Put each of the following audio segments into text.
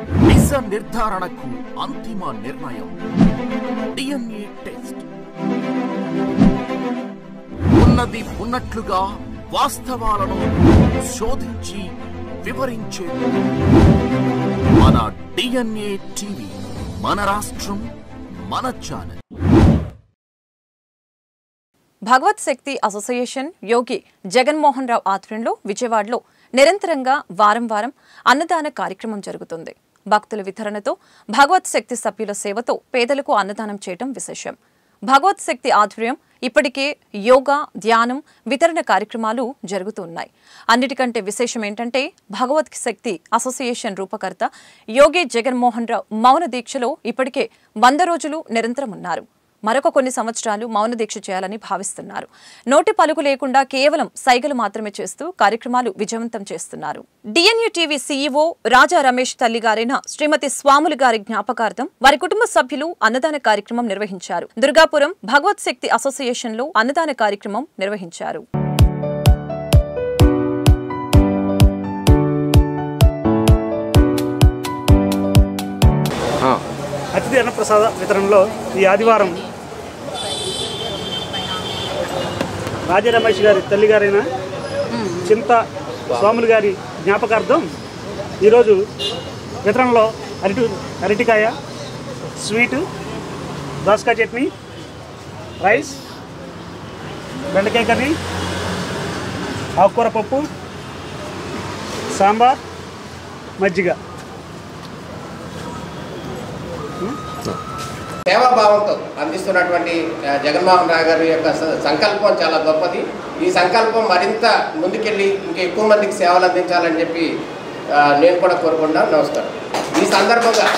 నిజ నిర్ధారణకు అంతిమ నిర్ణయం డిఎన్ఏ టెస్ట్ ఉన్నది ఉన్నట్లుగా వాస్తవాలను శోధించి వివరించే మన డిఎన్ఏ టీవీ మన రాష్ట్రం మన ఛానల్ భగవత్ శక్తి అసోసియేషన్ యోగి జగన్మోహన్ రావు ఆధ్వర్యంలో విజయవాడలో నిరంతరంగా వారం వారం అన్నదాన కార్యక్రమం జరుగుతుంది భక్తుల వితరణతో భగవత్ శక్తి సభ్యుల సేవతో పేదలకు అన్నదానం చేయడం విశేషం భగవత్ శక్తి ఆధ్వర్యం ఇప్పటికే యోగా ధ్యానం వితరణ కార్యక్రమాలు జరుగుతున్నాయి అన్నిటికంటే విశేషం ఏంటంటే భగవత్ శక్తి అసోసియేషన్ రూపకర్త యోగి జగన్మోహన్ రావు మౌన దీక్షలో ఇప్పటికే వంద రోజులు నిరంతరం ఉన్నారు మరొక కొన్ని సంవత్సరాలు మౌన దీక్ష చేయాలని భావిస్తున్నారు నోటి పలుకు లేకుండా కేవలం సైగలు మాత్రమే చేస్తూ కార్యక్రమాలు విజయవంతం చేస్తున్నారు డిఎన్యూ టీవీ సీఈఓ రాజా రమేష్ తల్లి గారైన శ్రీమతి స్వాములు గారి జ్ఞాపకార్థం వారి కుటుంబ సభ్యులు అన్నదాన కార్యక్రమం నిర్వహించారు దుర్గాపురం భగవత్ శక్తి అసోసియేషన్ లో అన్నదాన కార్యక్రమం నిర్వహించారు అతిథి అన్నప్రసాద వితరణలో ఈ ఆదివారం రాజా రమేష్ గారి తల్లి గారైన చింత స్వాములు గారి జ్ఞాపకార్థం ఈరోజు వితరణలో అరటి అరటికాయ స్వీటు దోసకాయ చట్నీ రైస్ బెండకాయ కర్రీ ఆకుకూర పప్పు సాంబార్ మజ్జిగ సేవాభావంతో అందిస్తున్నటువంటి ఆ, జగన్మోహన్ రావు గారి యొక్క స- సంకల్పం చాలా గొప్పది ఈ సంకల్పం మరింత ముందుకెళ్ళి ఇంకా ఎక్కువ మందికి సేవలు అందించాలని చెప్పి ఆ, నేను కూడా కోరుకుంటున్నాను నమస్కారం ఈ సందర్భంగా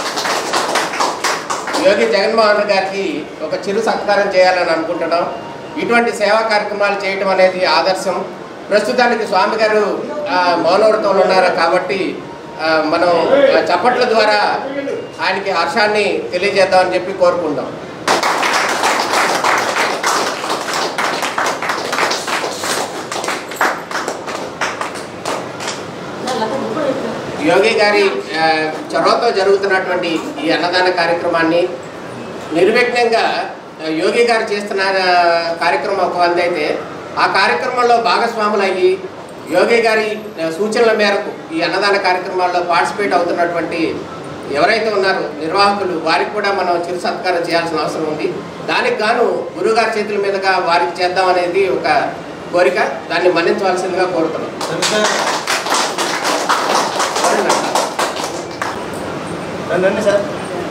యోగి జగన్మోహన్ గారికి ఒక చిరు సత్కారం చేయాలని అనుకుంటున్నాం ఇటువంటి సేవా కార్యక్రమాలు చేయటం అనేది ఆదర్శం ప్రస్తుతానికి స్వామి గారు ఆ, మౌనవ్రతంలో ఉన్నారు కాబట్టి ఆ, మనం ఆ, చప్పట్ల ద్వారా ఆయనకి హర్షాన్ని తెలియజేద్దామని చెప్పి కోరుకుంటాం యోగి గారి ఆ, చొరవతో జరుగుతున్నటువంటి ఈ అన్నదాన కార్యక్రమాన్ని నిర్విఘ్నంగా ఆ, యోగి గారు చేస్తున్న ఆ, కార్యక్రమం ఒక వంద అయితే ఆ కార్యక్రమంలో భాగస్వాములు అయ్యి యోగి గారి ఆ, సూచనల మేరకు ఈ అన్నదాన కార్యక్రమాల్లో పార్టిసిపేట్ అవుతున్నటువంటి ఎవరైతే ఉన్నారో నిర్వాహకులు వారికి కూడా మనం చిరు సత్కారం చేయాల్సిన అవసరం ఉంది దానికి గాను గురుగారి చేతుల మీదుగా వారికి చేద్దాం అనేది ఒక కోరిక దాన్ని మన్నించవలసిందిగా కోరుతున్నాం రండి సార్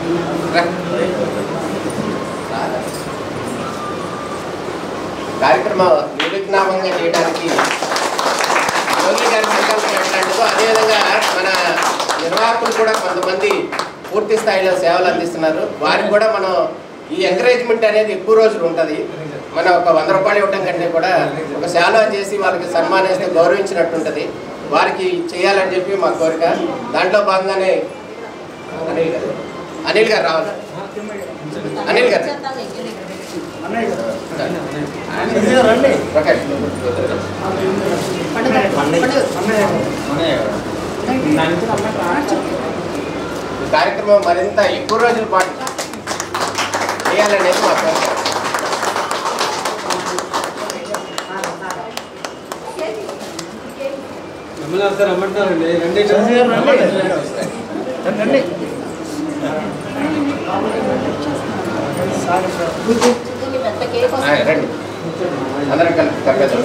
కార్యక్రమం నిర్విఘ్నామంగా చేయడానికి యోగి గారి సంకల్పం ఎట్లాంటిదో అదేవిధంగా మన నిర్వాహకులు కూడా కొంతమంది పూర్తి స్థాయిలో సేవలు అందిస్తున్నారు వారికి కూడా మనం ఈ ఎంకరేజ్మెంట్ అనేది ఎక్కువ రోజులు ఉంటుంది మనం ఒక వంద రూపాయలు ఇవ్వడం కంటే కూడా ఒక సేవ చేసి వాళ్ళకి సన్మానిస్తే గౌరవించినట్టు ఉంటుంది వారికి చేయాలని చెప్పి మా కోరిక దాంట్లో భాగంగానే అనిల్ గారు అనిల్ గారు రావాలి అనిల్ గారు రండి ప్రకాష్ ఈ కార్యక్రమం మరింత ఎక్కువ రోజుల పాటు చేయాలనేది మా కోరిక ఆ, రండి అందరం కలిపి తరగతి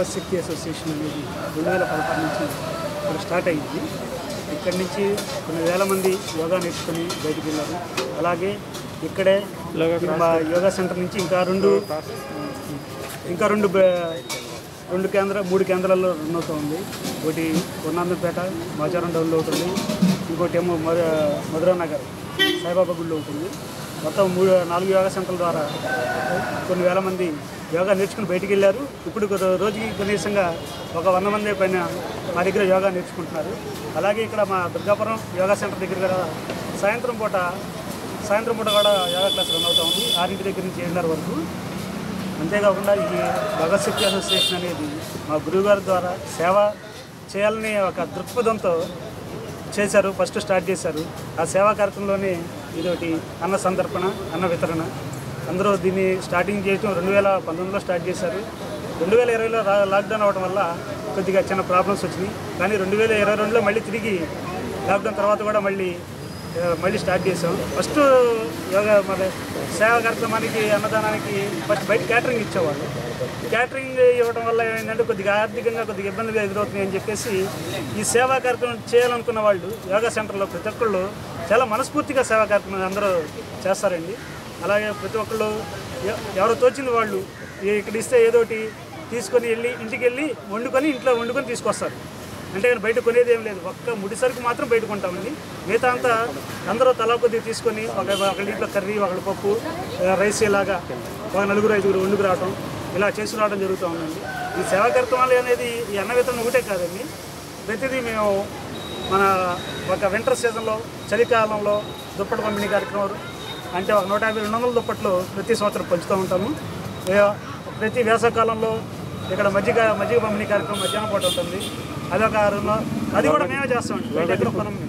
భగవత్ శక్తి అసోసియేషన్ అనేది రెండు వేల పదహారు నుంచి ఇక్కడ స్టార్ట్ అయింది ఇక్కడి నుంచి కొన్ని వేల మంది యోగా నేర్చుకొని బయటికి వెళ్ళారు అలాగే ఇక్కడే మా యోగా సెంటర్ నుంచి ఇంకా రెండు ఇంకా రెండు బ- రెండు కేంద్ర మూడు కేంద్రాల్లో రన్ అవుతూ ఉంది ఒకటి పొన్నాందంపేట మాచారం డౌన్లో ఉంటుంది ఇంకోటి ఏమో మధు మధురా నగర్ సాయిబాబా గుడిలో ఉంటుంది మొత్తం మూడు నాలుగు యోగా సెంటర్ల ద్వారా కొన్ని వేల మంది యోగా నేర్చుకుని బయటికి వెళ్ళారు ఇప్పుడు ఒక రోజుకి కనీసంగా ఒక వంద మంది పైన మా దగ్గర యోగా నేర్చుకుంటున్నారు అలాగే ఇక్కడ మా దుర్గాపురం యోగా సెంటర్ దగ్గర కూడా సాయంత్రం పూట సాయంత్రం పూట కూడా యోగా క్లాస్ రన్ అవుతూ ఉంది ఆరింటి దగ్గర నుంచి ఏడున్నర వరకు అంతేకాకుండా ఈ భగత్ శక్తి అసోసియేషన్ అనేది మా గురువుగారి ద్వారా సేవ చేయాలని ఒక దృక్పథంతో చేశారు ఫస్ట్ స్టార్ట్ చేశారు ఆ సేవా కార్యక్రమంలోనే ఇదొకటి అన్న సంతర్పణ అన్న వితరణ అందరూ దీన్ని స్టార్టింగ్ చేయడం రెండు వేల పంతొమ్మిదిలో స్టార్ట్ చేశారు రెండు వేల ఇరవైలో రా- లాక్డౌన్ అవ్వడం వల్ల కొద్దిగా చిన్న ప్రాబ్లమ్స్ వచ్చినాయి కానీ రెండు వేల ఇరవై రెండులో మళ్ళీ తిరిగి లాక్డౌన్ తర్వాత కూడా మళ్ళీ ఆ, మళ్ళీ స్టార్ట్ చేసాం ఫస్ట్ యోగా మన సేవా కార్యక్రమానికి అన్నదానానికి ఫస్ట్ బయట క్యాటరింగ్ ఇచ్చేవాళ్ళు క్యాటరింగ్ ఇవ్వడం వల్ల ఏంటంటే కొద్దిగా ఆర్థికంగా కొద్దిగా ఇబ్బందిగా ఎదురవుతున్నాయి అని చెప్పేసి ఈ సేవా కార్యక్రమం చేయాలనుకున్న వాళ్ళు యోగా సెంటర్లో ప్రతి ఒక్కళ్ళు చాలా మనస్ఫూర్తిగా సేవా కార్యక్రమం అందరూ చేస్తారండి అలాగే ప్రతి ఒక్కళ్ళు ఎ- ఎవరో తోచింది వాళ్ళు ఈ- ఇక్కడ ఇస్తే ఏదో ఒకటి తీసుకొని వెళ్ళి ఇంటికి వెళ్ళి వండుకొని ఇంట్లో వండుకొని తీసుకొస్తారు అంటే కానీ బయట కొనేది ఏం లేదు ఒక్క ముడి సరుకు మాత్రం బయట కొంటామండి మిగతా అంతా అందరూ తలా కొద్దిగా తీసుకొని ఒక ఒకళ్ళ ఇంట్లో కర్రీ ఒకళ్ళ పప్పు ఆ, రైస్ ఇలాగా ఒక నలుగురు ఐదుగురు వండుకు రావడం ఇలా చేసి రావడం జరుగుతూ ఉందండి ఈ సేవా కార్యక్రమాలు అనేది ఈ అన్న వితరణ ఒకటే కాదండి ప్రతిదీ మేము మన ఒక వింటర్ సీజన్లో చలికాలంలో దుప్పటి పంపిణీ కార్యక్రమం అంటే ఒక నూట యాభై రెండు వందల దుప్పట్లు ప్రతి సంవత్సరం పంచుతూ ఉంటాము ఏ- ప్రతి వేసవకాలంలో ఇక్కడ మజ్జిగ మజ్జిగ పంపిణీ కార్యక్రమం మధ్యాహ్నం పూట ఉంటుంది అదొక రెండు అది కూడా మేమే చేస్తామండి బయట ఎక్కడ కొనం మేము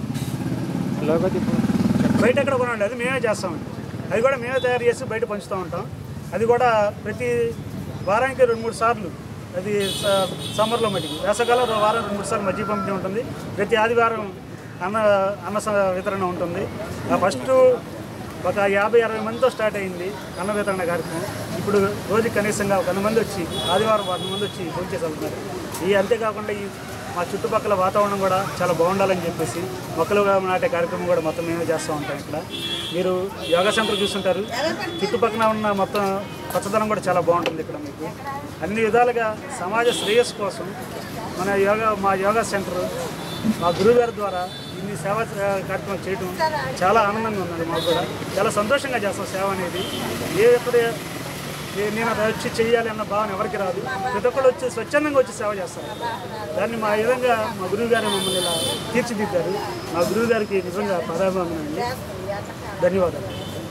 బయట ఎక్కడ కొనండి అది మేమే చేస్తామండి అది కూడా మేమే తయారు చేసి బయట పంచుతూ ఉంటాం అది కూడా ప్రతి వారానికి రెండు మూడు సార్లు అది స- సమ్మర్లో మటుకు వేసవకాలం వారం రెండు మూడు సార్లు మజ్జిగ పంపిణీ ఉంటుంది ప్రతి ఆదివారం అన్న అన్న స- వితరణ ఉంటుంది ఆ ఫస్ట్ ఒక యాభై అరవై మందితో స్టార్ట్ అయింది అన్న వితరణ కార్యక్రమం ఇప్పుడు రోజు కనీసంగా ఒక వంద మంది వచ్చి ఆదివారం వంద మంది వచ్చి భోంచేసి వెళ్తున్నారు ఈ అంతేకాకుండా ఈ మా చుట్టుపక్కల వాతావరణం కూడా చాలా బాగుండాలని చెప్పేసి మొక్కలు నాటే కార్యక్రమం కూడా మొత్తం మేమే చేస్తూ ఉంటాం ఇక్కడ మీరు యోగా సెంటర్ చూస్తుంటారు చుట్టుపక్కల ఉన్న మొత్తం పచ్చదనం కూడా చాలా బాగుంటుంది ఇక్కడ మీకు అన్ని విధాలుగా సమాజ శ్రేయస్సు కోసం మన యోగా మా యోగా సెంటర్ మా గురువుగారి ద్వారా ఇన్ని సేవా ఆ, కార్యక్రమాలు చేయడం చాలా ఆనందంగా ఉందండి మాకు కూడా చాలా సంతోషంగా చేస్తాం సేవ అనేది ఏ ఎప్పుడు ఏ- నేను అది వచ్చి చెయ్యాలి అన్న భావన ఎవరికి రాదు ప్రతి ఒక్కళ్ళు వచ్చి స్వచ్ఛందంగా వచ్చి సేవ చేస్తారు దాన్ని మా విధంగా మా గురువు గారు మమ్మల్ని ఇలా తీర్చిదిద్దారు మా గురువు గారికి నిజంగా పదాభివందనం అండి ధన్యవాదాలు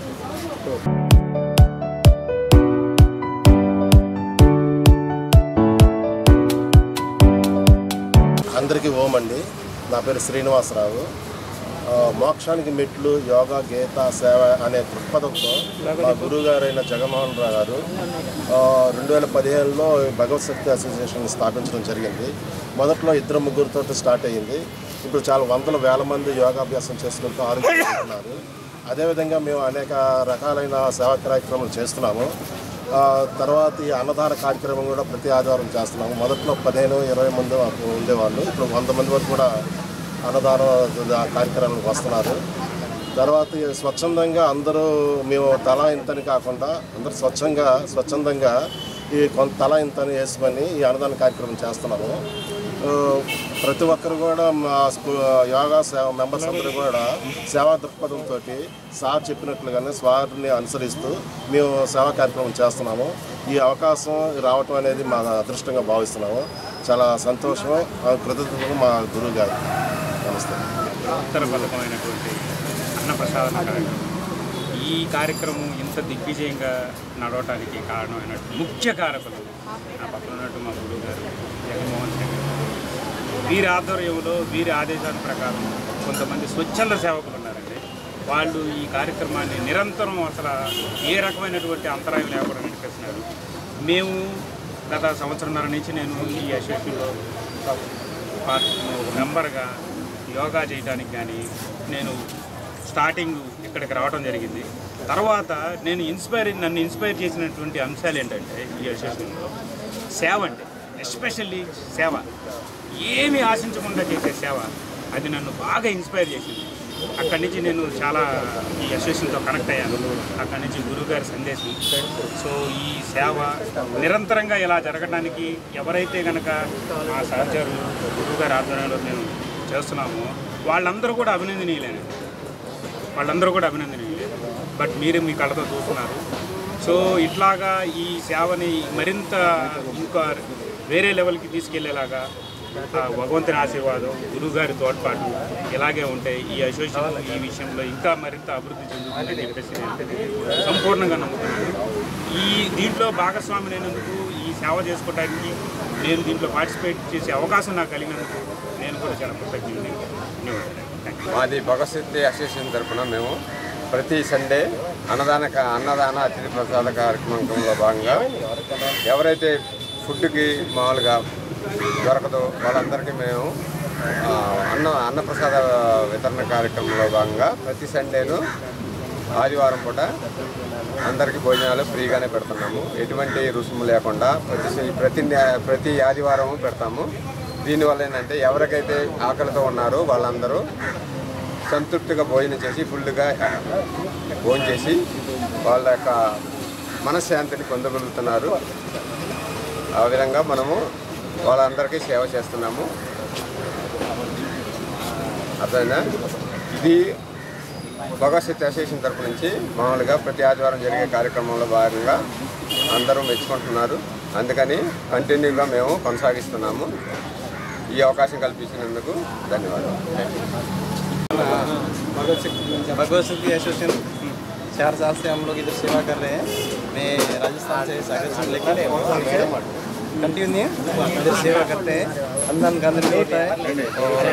అందరికీ ఓం అండి నా పేరు శ్రీనివాసరావు ఆ, మోక్షానికి మెట్లు యోగా గీత సేవ అనే దృక్పథంతో మా గురువుగారైన జగన్మోహన్ రావు గారు రెండు వేల పదిహేనులో భగవత్ శక్తి అసోసియేషన్ స్థాపించడం జరిగింది మొదట్లో ఇద్దరు ముగ్గురితో స్టార్ట్ అయ్యింది ఇప్పుడు చాలా వందల వేల మంది యోగాభ్యాసం చేసుకుంటూ ఆరోగ్యం అదేవిధంగా మేము అనేక రకాలైన సేవా కార్యక్రమాలు చేస్తున్నాము ఆ, తర్వాత ఈ అన్నదాన కార్యక్రమం కూడా ప్రతి ఆదివారం చేస్తున్నాము మొదట్లో పదిహేను ఇరవై మంది వరకు ఉండేవాళ్ళు ఇప్పుడు వంద మంది వరకు కూడా అన్నదాన కార్యక్రమానికి వస్తున్నారు తర్వాత ఈ స్వచ్ఛందంగా అందరూ మేము తలా ఇంతని కాకుండా అందరూ స్వచ్ఛంగా స్వచ్ఛందంగా ఈ కొంత తలా ఇంతని వేసుకొని ఈ అన్నదాన కార్యక్రమం చేస్తున్నాము ఆ, ప్రతి ఒక్కరు కూడా మా స్కూ యోగా సేవ మెంబర్స్ అందరూ కూడా సేవా దృక్పథంతో సార్ చెప్పినట్లుగానే స్వారిని అనుసరిస్తూ మేము సేవా కార్యక్రమం చేస్తున్నాము ఈ అవకాశం రావటం అనేది మా అదృష్టంగా భావిస్తున్నాము చాలా సంతోషం ఆ కృతజ్ఞతలు మా గురువు గారు నమస్తే ఉత్తర పథకమైనటువంటి అన్నప్రసాదన కార్యక్రమం ఈ కార్యక్రమం ఇంత దిగ్విజయంగా నడవటానికి కారణమైనటువంటి ముఖ్య కారకులు నా పక్కన ఉన్నట్టు మా గురువు గారు జగన్మోహన్ రెడ్డి గారు వీరి ఆధ్వర్యంలో వీరి ఆదేశాల ప్రకారం కొంతమంది స్వచ్ఛంద సేవకులు ఉన్నారండి వాళ్ళు ఈ కార్యక్రమాన్ని నిరంతరం అసలు ఏ రకమైనటువంటి అంతరాయం లేకుండా నడిపిస్తున్నారు మేము గత సంవత్సరంన్నర నుంచి నేను ఈ అసోసియేషన్లో పార్ట్ ఒక మెంబర్గా యోగా చేయడానికి కానీ నేను స్టార్టింగ్ ఇక్కడికి రావడం జరిగింది తర్వాత నేను ఇన్స్పైర్ నన్ను ఇన్స్పైర్ చేసినటువంటి అంశాలు ఏంటంటే ఈ అసోసియేషన్లో సేవ అంటే ఎస్పెషల్లీ సేవ ఏమీ ఆశించకుండా చేసే సేవ అది నన్ను బాగా ఇన్స్పైర్ చేసింది అక్కడి నుంచి నేను చాలా ఈ అసోసియేషన్తో కనెక్ట్ అయ్యాను అక్కడి నుంచి గురువుగారి సందేశం సో ఈ సేవ నిరంతరంగా ఇలా జరగడానికి ఎవరైతే కనుక మా సహచరులు గురువుగారి ఆధ్వర్యంలో మేము చేస్తున్నామో వాళ్ళందరూ కూడా అభినందనీయులేను వాళ్ళందరూ కూడా అభినందనీయులే బట్ మీరు మీ కళ్ళతో చూస్తున్నారు సో ఇట్లాగా ఈ సేవని మరింత ఇంకా వేరే లెవెల్కి తీసుకెళ్లేలాగా ఆ భగవంతుని ఆశీర్వాదం గురువుగారి తోడ్పాటు ఇలాగే ఉంటాయి ఈ అసోసియేషన్ ఈ విషయంలో ఇంకా మరింత అభివృద్ధి చెందుతుందని చెప్పేసి నేను సంపూర్ణంగా నమ్ముతున్నాను ఈ దీంట్లో భాగస్వామి అయినందుకు ఈ సేవ చేసుకోవడానికి నేను దీంట్లో పార్టిసిపేట్ చేసే అవకాశం నాకు కలిగినందుకు నేను కూడా చాలా కృతజ్ఞుడిని ధన్యవాదాలు థ్యాంక్ యూ మాది భగవశక్తి అసోసియేషన్ తరఫున మేము ప్రతి సండే అన్నదాన క- అన్నదాన అతిథి ప్రసాద కార్యక్రమంలో భాగంగా ఎవరైతే ఫుడ్కి మామూలుగా దొరకదో వాళ్ళందరికీ మేము ఆ, అన్న అన్నప్రసాద వితరణ కార్యక్రమంలో భాగంగా ప్రతి సండేను ఆదివారం పూట అందరికీ భోజనాలు ఫ్రీగానే పెడుతున్నాము ఎటువంటి రుసుము లేకుండా ప్రతి స- ప్రతి నే- ప్రతి ఆదివారం పెడతాము దీనివల్ల ఏంటంటే ఎవరికైతే ఆకలితో ఉన్నారో వాళ్ళందరూ సంతృప్తిగా భోజనం చేసి ఫుల్గా భోజనం చేసి వాళ్ళ యొక్క మనశ్శాంతిని పొందగలుగుతున్నారు ఆ విధంగా మనము వాళ్ళందరికీ సేవ చేస్తున్నాము అర్థమైనా ఇది భగవశక్తి అసోసియేషన్ తరపు నుంచి మామూలుగా ప్రతి ఆదివారం జరిగే కార్యక్రమంలో భాగంగా అందరూ మెచ్చుకుంటున్నారు అందుకని కంటిన్యూగా మేము కొనసాగిస్తున్నాము ఈ అవకాశం కల్పించినందుకు ధన్యవాదాలు థ్యాంక్ యూ भगवत शक्ति एसोसिएशन चार साल से हम लोग इधर सेवा कर रहे हैं मैं राजस्थान से सागर सिंह लेकर कंटिन्यू इधर सेवा करते हैं अंदन का अंदर भी होता है और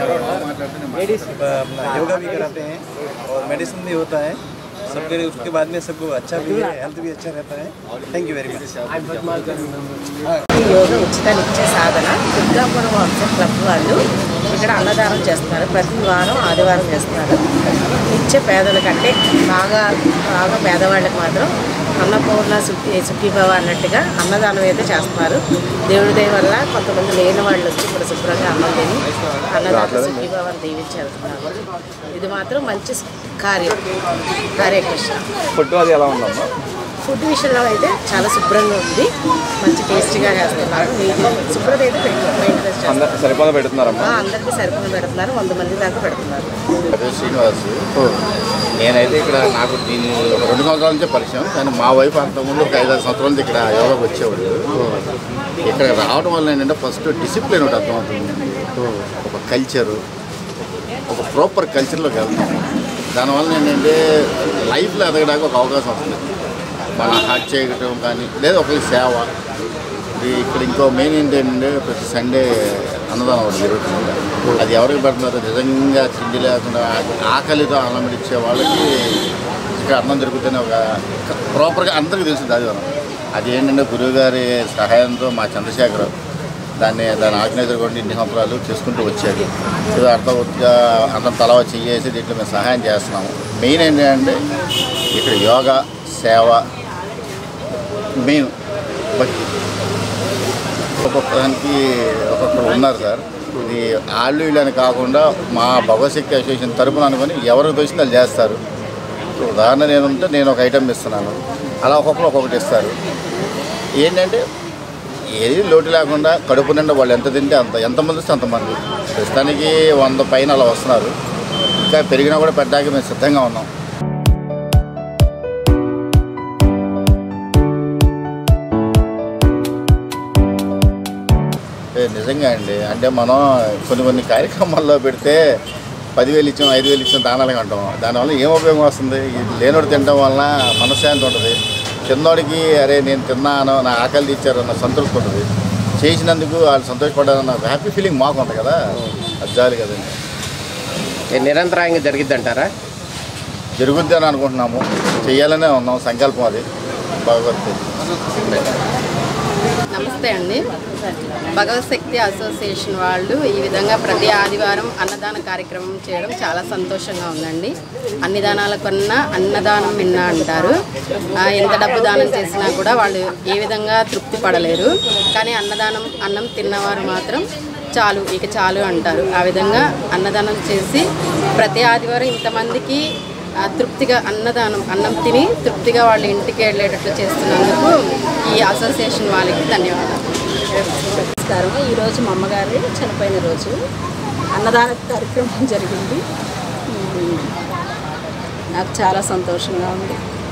अपना योगा भी कराते हैं और मेडिसिन भी होता है सबके लिए उसके बाद में सबको अच्छा भी है हेल्थ भी अच्छा रहता है थैंक यू वेरी मच ఈ యోగా ఉచిత నిత్య సాధన దుర్గాపురం వంశ క్లబ్ వాళ్ళు ఇక్కడ అన్నదానం చేస్తున్నారు ప్రతి వారం ఆదివారం చేస్తున్నారు నిత్య పేదలకంటే బాగా బాగా పేదవాళ్ళకి మాత్రం అన్నపూర్ణ సుఖి సుఖీభవ అన్నట్టుగా అన్నదానం అయితే చేస్తున్నారు దేవుడి దయ వల్ల కొంతమంది లేని వాళ్ళు వచ్చి ఇక్కడ శుభ్రంగా అన్నం తిని అన్నదాన సుఖీభవాన్ని దీవించి వెళ్తున్నారు ఇది మాత్రం మంచి కార్యం కార్యకృష్ణ ఫుడ్ అది ఎలా ఉందమ్మా ఫుడ్ విషయంలో అయితే చాలా శుభ్రంగా ఉంది మంచి టేస్టీగా చేస్తున్నారు నీట్గా శుభ్రత అయితే పెట్టుకున్నారు మెయింటెనెన్స్ చేస్తున్నారు సరిపడా పెడుతున్నారమ్మా ఆ, అందరికీ సరిపడా పెడుతున్నారు వంద మంది దాకా పెడుతున్నారు అదే శ్రీనివాస్ నేనైతే ఇక్కడ నాకు దీని ఒక రెండు సంవత్సరాల నుంచే పరిచయం కానీ మా వైఫ్ అంతకుముందు ఒక ఐదారు సంవత్సరాల నుంచి ఇక్కడ యోగాకి వచ్చేవాళ్ళు ఇక్కడ రావడం వల్ల ఏంటంటే ఫస్ట్ డిసిప్లిన్ ఒకటి అర్థమవుతుంది ఒక కల్చరు ఒక ప్రాపర్ కల్చర్లోకి వెళ్తాం దానివల్ల ఏంటంటే లైఫ్లో ఎదగడానికి ఒక అవకాశం వస్తుంది మన హార్ట్ చేయడం కానీ లేదా ఒక సేవ ఇది ఇక్కడ ఇంకో మెయిన్ ఏంటంటే ప్రతి సండే అన్నదానం ఒకటి జరుగుతుంది అది ఎవరికి పెడుతున్నారో నిజంగా తిండి లేకుండా ఆకలితో అన్నమిడిచ్చే వాళ్ళకి ఇక్కడ అన్నం దొరుకుతుందని ఒక ప్రాపర్గా అందరికీ తెలుస్తుంది అది అది ఏంటంటే గురువుగారి సహాయంతో మా చంద్రశేఖర్ దాన్ని దాని ఆర్గనైజర్ కూడా ఇన్ని సంవత్సరాలు చేసుకుంటూ వచ్చాడు ఏదో అర్థవత్తుగా అందరం తలవ చెయ్యేసి దీంట్లో మేము సహాయం చేస్తున్నాము మెయిన్ ఏంటంటే ఇక్కడ యోగా సేవ మెయిన్ భక్తి ఒక్కొక్క దానికి ఒక్కొక్కరు ఉన్నారు సార్ ఇది వాళ్ళు వీళ్ళని కాకుండా మా భగవశక్తి అసోసియేషన్ తరపున అనుకొని ఎవరికి తోచింది వాళ్ళు చేస్తారు ఇప్పుడు ఉదాహరణ నేను ఉంటే నేను ఒక ఐటెం ఇస్తున్నాను అలా ఒక్కొక్కరు ఒక్కొక్కటి ఇస్తారు ఏంటంటే ఏది లోటు లేకుండా కడుపు నిండా వాళ్ళు ఎంత తింటే అంత ఎంతమంది వస్తే అంతమంది ప్రస్తుతానికి వంద పైన అలా వస్తున్నారు ఇంకా పెరిగినా కూడా పెట్టడానికి మేము సిద్ధంగా ఉన్నాం ఏ, నిజంగా అండి అంటే మనం కొన్ని కొన్ని కార్యక్రమాల్లో పెడితే పదివేలు ఇచ్చాం ఐదు వేలు ఇచ్చాం దానాలకు అంటాం దానివల్ల ఏం ఉపయోగం వస్తుంది ఇది లేనోడు తినడం వలన మనశ్శాంతి ఉంటుంది చిన్నోడికి అరే నేను తిన్నాను నా ఆకలి తీర్చారు అన్న సంతృప్తి ఉంటుంది చేసినందుకు వాళ్ళు సంతోషపడ్డారన్న ఒక హ్యాపీ ఫీలింగ్ మాకు ఉంటుంది కదా అది చాలు కదండి నిరంతరాయంగా జరిగిద్దంటారా జరుగుద్ది అని అనుకుంటున్నాము చేయాలనే ఉన్నాం సంకల్పం అది భగవద్గీత నమస్తే అండి భగవత్ శక్తి అసోసియేషన్ వాళ్ళు ఈ విధంగా ప్రతి ఆదివారం అన్నదాన కార్యక్రమం చేయడం చాలా సంతోషంగా ఉందండి అన్ని దానాల కన్నా అన్నదానం మిన్న అంటారు ఆ, ఎంత డబ్బు దానం చేసినా కూడా వాళ్ళు ఏ విధంగా తృప్తి పడలేరు కానీ అన్నదానం అన్నం తిన్నవారు మాత్రం చాలు ఇక చాలు అంటారు ఆ విధంగా అన్నదానం చేసి ప్రతి ఆదివారం ఇంతమందికి ఆ, తృప్తిగా అన్నదానం అన్నం తిని తృప్తిగా వాళ్ళ ఇంటికి వెళ్ళేటట్లు చేస్తున్నందుకు ఈ అసోసియేషన్ వాళ్ళకి ధన్యవాదాలు నమస్కారం ఈరోజు మా అమ్మగారు చనిపోయిన రోజు అన్నదాన కార్యక్రమం జరిగింది ఉమ్, నాకు చాలా సంతోషంగా ఉంది